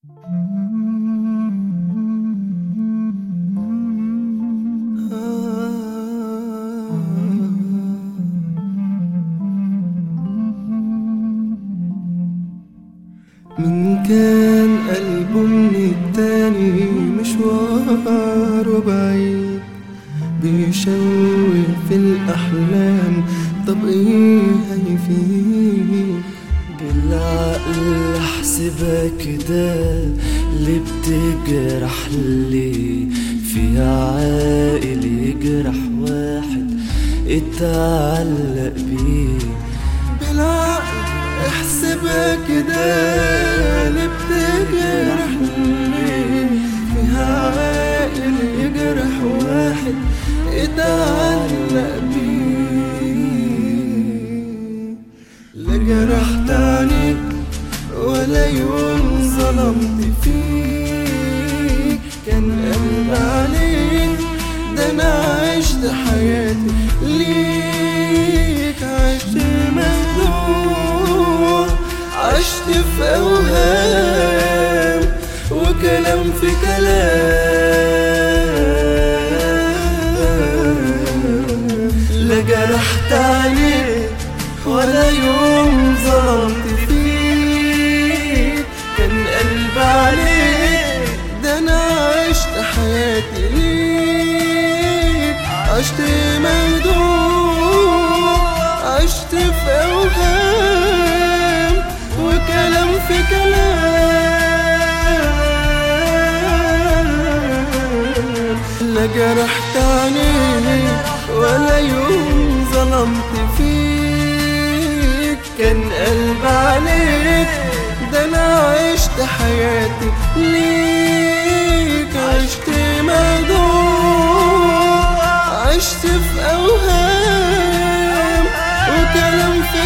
من كان قلبه من التاني مشوار وبعيد بيشوي في الأحلام طب ايه هيفيد بالعقل احسبها كده اللي بتجرح لي في عاقل يجرح واحد اتعلق بيه بالعقل احسبها كده اللي بتجرح ليه فيها عاقل يجرح واحد اتعلق بيه لا جرحت عليك ولا يوم ظلمت فيك كان قلب عليك ده انا عشت حياتي ليك عشت مخدوع عشت في اوهام وكلام في كلام لا جرحت عليك ولا يوم ظلمت فيك كان قلب عليك ده انا عشت حياتي ليك عشت مخدوع عشت في اوهام وكلام في كلام لا جرحت عليك ولا يوم ظلمت فيك كان قلب عليك ده انا عشت حياتي ليك عشت مخدوع عشت في اوهام وكلام في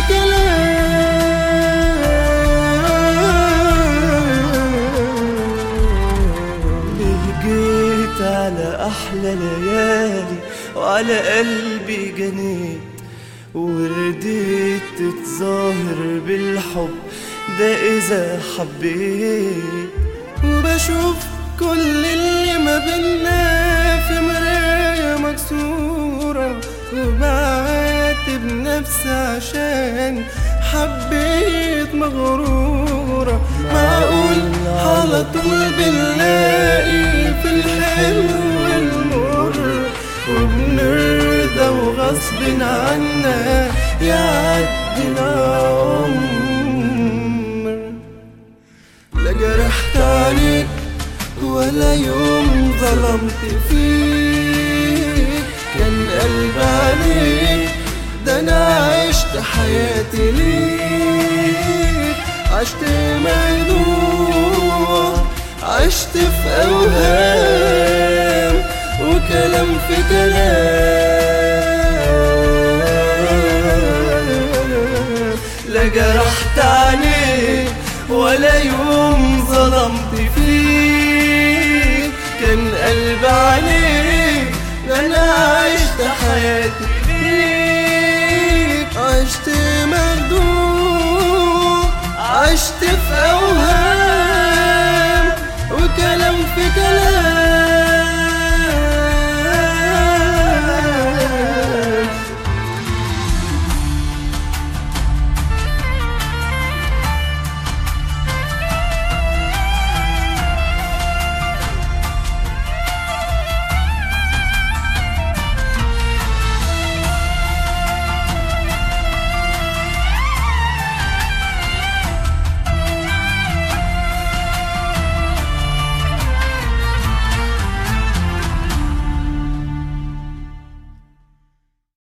كلام ليه جيت على احلى ليالي وعلى قلبي جنيت ورديت تتظاهر بالحب ده اذا حبيت وبشوف كل اللي ما بينا في مراية مكسورة وبعاتب نفسي عشان حبيت مغرورة معقول على طول بنلاقي في الحلو والمر وبنرضى وغصب عنا يعدي العمر لا جرحت عليك ولا يوم ظلمت فيك كان قلب عليك ده انا عشت حياتي ليك عشت مخدوع عشت في اوهام وكلام في كلام لا جرحت عليك ولا يوم ظلمت فيك كان قلب عليك ده انا عشت حياتي ليك عشت مخدوع عشت في اوهام